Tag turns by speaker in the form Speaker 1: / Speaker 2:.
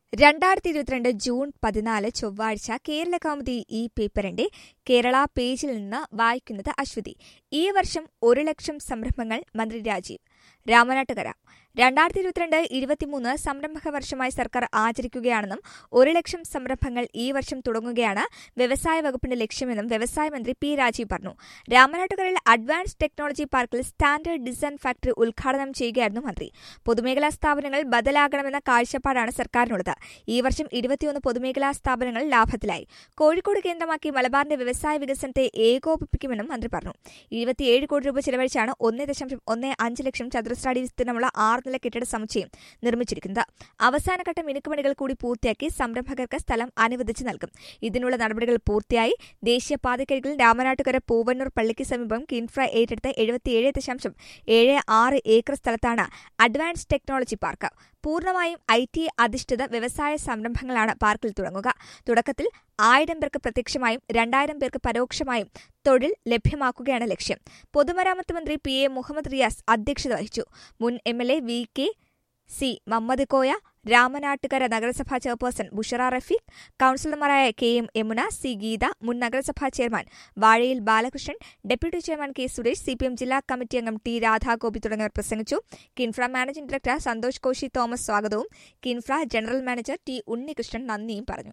Speaker 1: രണ്ടായിരത്തി ഇരുപത്തിരണ്ട് ജൂൺ പതിനാല് ചൊവ്വാഴ്ച കേരള കൗമുദി ഈ പേപ്പറിന്റെ കേരള പേജിൽ നിന്ന് വായിക്കുന്നത് അശ്വതി ഈ വർഷം ഒരു ലക്ഷം സംരംഭങ്ങൾ മന്ത്രി രാജീവ് രാമനാട്ടുകര രണ്ടായിരത്തി ഇരുപത്തിരണ്ട് ഇരുപത്തിമൂന്ന് സംരംഭക വർഷമായി സർക്കാർ ആചരിക്കുകയാണെന്നും ഒരു ലക്ഷം സംരംഭങ്ങൾ ഈ വർഷം തുടങ്ങുകയാണ് വ്യവസായ വകുപ്പിന്റെ ലക്ഷ്യമെന്നും വ്യവസായ മന്ത്രി പി രാജീവ് പറഞ്ഞു രാമനാട്ടുകരയിൽ അഡ്വാൻസ് ടെക്നോളജി പാർക്കിൽ സ്റ്റാൻഡേർഡ് ഡിസൈൻ ഫാക്ടറി ഉദ്ഘാടനം ചെയ്യുകയായിരുന്നു മന്ത്രി പൊതുമേഖലാ സ്ഥാപനങ്ങൾ ബദലാകണമെന്ന കാഴ്ചപ്പാടാണ് സർക്കാരിനുള്ളത് ഈ വർഷം ഇരുപത്തിയൊന്ന് പൊതുമേഖലാ സ്ഥാപനങ്ങൾ ലാഭത്തിലായി കോഴിക്കോട് കേന്ദ്രമാക്കി മലബാറിന്റെ വ്യവസായ വികസനത്തെ ഏകോപിപ്പിക്കുമെന്നും മന്ത്രി പറഞ്ഞു ഇരുപത്തിയേഴ് കോടി രൂപ ചെലവഴിച്ചാണ് ഒന്ന് ദശാംശം ഒന്ന് അഞ്ച് ലക്ഷം ചതുരശ്രാടി വിസ്തീർണമുള്ള ആറ് നില കെട്ടിട സമുച്ചയം നിർമ്മിച്ചിരിക്കുന്നത് അവസാനഘട്ട മിനുക്കുപണികൾ കൂടി പൂർത്തിയാക്കി സംരംഭകർക്ക് സ്ഥലം അനുവദിച്ചു നൽകും ഇതിനുള്ള നടപടികൾ പൂർത്തിയായി ദേശീയപാതക്കരികിൽ രാമനാട്ടുകര പൂവന്നൂർ പള്ളിക്ക് സമീപം കിൻഫ്ര ഏറ്റെടുത്ത എഴുപത്തിയേഴ് ദശാംശം ഏഴ് ആറ് ഏക്കർ സ്ഥലത്താണ് അഡ്വാൻസ് ടെക്നോളജി പാർക്ക് പൂർണ്ണമായും ഐ ടി അധിഷ്ഠിത വ്യവസായ സംരംഭങ്ങളാണ് പാർക്കിൽ തുടങ്ങുക തുടക്കത്തിൽ ആയിരം പേർക്ക് പ്രത്യക്ഷമായും രണ്ടായിരം പേർക്ക് പരോക്ഷമായും തൊഴിൽ ലഭ്യമാക്കുകയാണ് ലക്ഷ്യം പൊതുമരാമത്ത് മന്ത്രി പി എ മുഹമ്മദ് റിയാസ് അധ്യക്ഷത വഹിച്ചു മുൻ M L A V K C Mammad Koya Ramanattukara നഗരസഭാ ചെയർപേഴ്സൺ ബുഷറ റഫീഖ് കൌൺസിലർമാരായ K M Yamuna C Geetha മുൻ നഗരസഭാ chairman Vazhayil Balakrishnan deputy chairman K Suresh C P M ജില്ലാ കമ്മിറ്റി അംഗം ടി രാധാഗോപി തുടങ്ങിയവർ പ്രസംഗിച്ചു കിൻഫ്ര മാനേജിംഗ് ഡയറക്ടർ സന്തോഷ് കോശി തോമസ് സ്വാഗതവും KINFRA general manager T Unnikrishnan നന്ദിയും പറഞ്ഞു